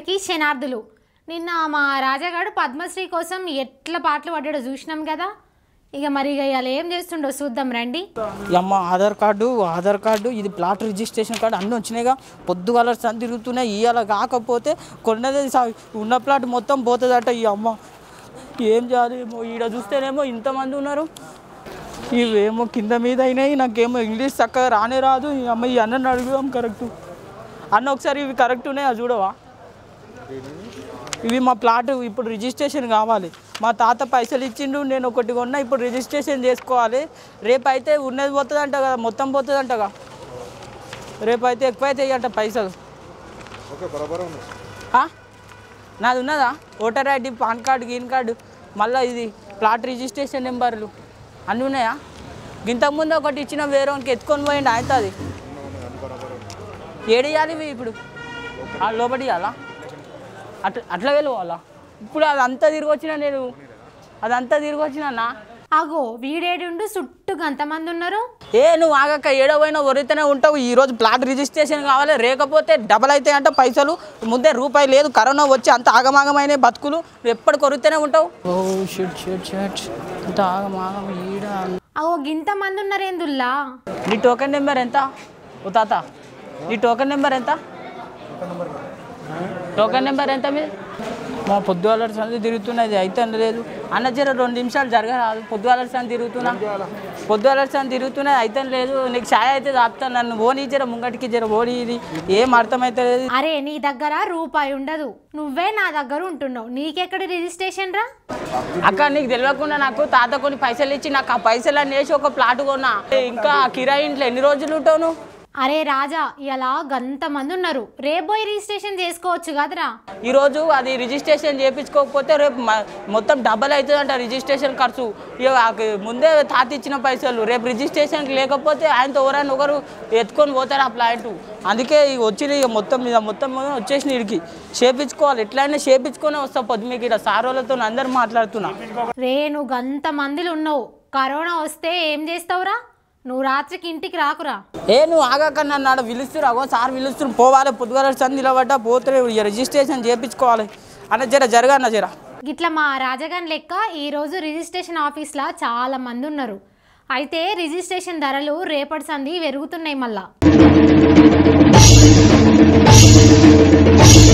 అందరికీ శనార్థులు నిన్న మా రాజాగాడు పద్మశ్రీ కోసం ఎట్లా పాటలు పడ్డాడో చూసినాం కదా ఇక మరి ఇక ఇవాళ ఏం చేస్తుండో చూద్దాం రండి ఈ అమ్మ ఆధార్ కార్డు ఆధార్ కార్డు ఇది ప్లాట్ రిజిస్ట్రేషన్ కార్డు అన్నీ వచ్చినాయిగా పొద్దుగాల సన్ తిరుగుతున్నాయి ఇవాళ కాకపోతే కొన్నది సా- ఉన్న ప్లాట్ మొత్తం పోతుందట ఈ అమ్మ ఏం చేయాలి ఏమో ఈడ చూస్తేనేమో ఇంతమంది ఉన్నారు ఇవేమో కింద మీద అయినాయి నాకేమో ఇంగ్లీష్ చక్కగా రానే రాదు ఈ అమ్మ ఈ అన్నని అడుగుదాం కరెక్ట్ అన్న ఒకసారి ఇవి కరెక్ట్ ఉన్నాయా చూడవా ఇవి మా ప్లాట్ ఇప్పుడు రిజిస్ట్రేషన్ కావాలి మా తాత పైసలు ఇచ్చిండు నేను ఒకటి కొన్నా ఇప్పుడు రిజిస్ట్రేషన్ చేసుకోవాలి రేపు అయితే ఉన్నది పోతుందంట కదా మొత్తం పోతుందంటగా రేపు అయితే ఎక్కువ అయితే అంట పైసలు ఆ? నాది ఉన్నదా voter ID PAN card green card మళ్ళీ ఇది ప్లాట్ రిజిస్ట్రేషన్ నెంబర్లు అన్నీ ఉన్నాయా ఇంతకుముందు ఒకటి ఇచ్చిన వేరే వానికి ఎత్తుకొని పోయిండు ఆయన అది ఏడియాలి ఇవి ఇప్పుడు ఆ లోపలి ఇవ్వాలా అట్లా అట్లా వెళ్ళిపోవాలా ఇప్పుడు అదంతా తిరిగి వచ్చిన నేను అదంతా తిరిగి వచ్చిన అన్న అగో వీడేడుండు చుట్టూ గంతమంది ఉన్నారు ఏ నువ్వు ఆగక్క ఏడో పోయినా ఒరితేనే ఉంటావు ఈ రోజు ప్లాట్ రిజిస్ట్రేషన్ కావాలి లేకపోతే డబల్ అయితే అంటే పైసలు ముందే రూపాయి లేదు కరోనా వచ్చి అంత ఆగమాగమైన బతుకులు నువ్వు ఎప్పటి కొరితేనే ఉంటావు ఓ షిట్ షిట్ షిట్ ఇంత ఆగమాగం ఈడ అగో గింతమంది ఉన్నారేందుల్లా నీ టోకెన్ నెంబర్ ఎంత ఓ తాత నీ టోకెన్ నెంబర్ ఎంత టోకెన్ నెంబర్ ఎంత మీ మా పొద్దుగాల సంది తిరుగుతున్నది అయితే లేదు అన్న జర రెండు నిమిషాలు జరగరాదు పొద్దుగాల సంది తిరుగుతున్నా పొద్దుగాల సంది తిరుగుతున్నది అయితే లేదు నీకు ఛాయ్ అయితే తాపుతాను నన్ను ఓని జర ముంగటికి జర ఓని ఇది ఏం అర్థమైతే లేదు అరే నీ దగ్గర రూపాయి ఉండదు నువ్వే నా దగ్గర ఉంటున్నావు నీకెక్కడ రిజిస్ట్రేషన్ రా అక్క నీకు తెలియకుండా నాకు తాత కొన్ని పైసలు ఇచ్చి నాకు ఆ పైసలు అన్ని వేసి ఒక ప్లాట్ కొన్నా ఇంకా ఆ కిరాయి ఇంట్లో ఎన్ని రోజులు ఉంటావు నువ్వు అరే రాజా ఇలా గంతమంది ఉన్నారు రేపు పోయి రిజిస్ట్రేషన్ చేసుకోవచ్చు కదరా ఈరోజు అది రిజిస్ట్రేషన్ చేయించుకోకపోతే రేపు మ- మొత్తం డబల్ అవుతుందంట రిజిస్ట్రేషన్ ఖర్చు ఇక ఆ- ముందే తాత ఇచ్చిన పైసలు రేపు రిజిస్ట్రేషన్ లేకపోతే ఆయనతో ఎవరైనా ఒకరు ఎత్తుకొని పోతారు ఆ ప్లాంట్ అందుకే ఇక వచ్చి ఇక మొత్తం మీద మొత్తం మీద వచ్చేసి ఇడికి చేపించుకోవాలి ఎట్లయినా చేపించుకొని వస్తా పొద్దు మీకు ఇక్కడ సారోలతో అందరు మాట్లాడుతున్నా రే నువ్వు గంతమందిలు ఉన్నావు కరోనా వస్తే ఏం చేస్తావురా నువ్వు రాత్రికి ఇంటికి రాకురా ఏ నువ్వు ఆగాక నన్ను ఆడ పిలుస్తురు అగో సార్ పిలుస్తురు పోవాలి పొద్దుగాల సంది నిలబడ్డా పోతే ఇక రిజిస్ట్రేషన్ చేయించుకోవాలి అన్న జర జరగన్న జర గిట్లా మా రాజగాన్ లెక్క ఈరోజు రిజిస్ట్రేషన్ ఆఫీస్లో చాలా మంది ఉన్నారు అయితే రిజిస్ట్రేషన్ ధరలు రేపటి సంది పెరుగుతున్నాయి మళ్ళా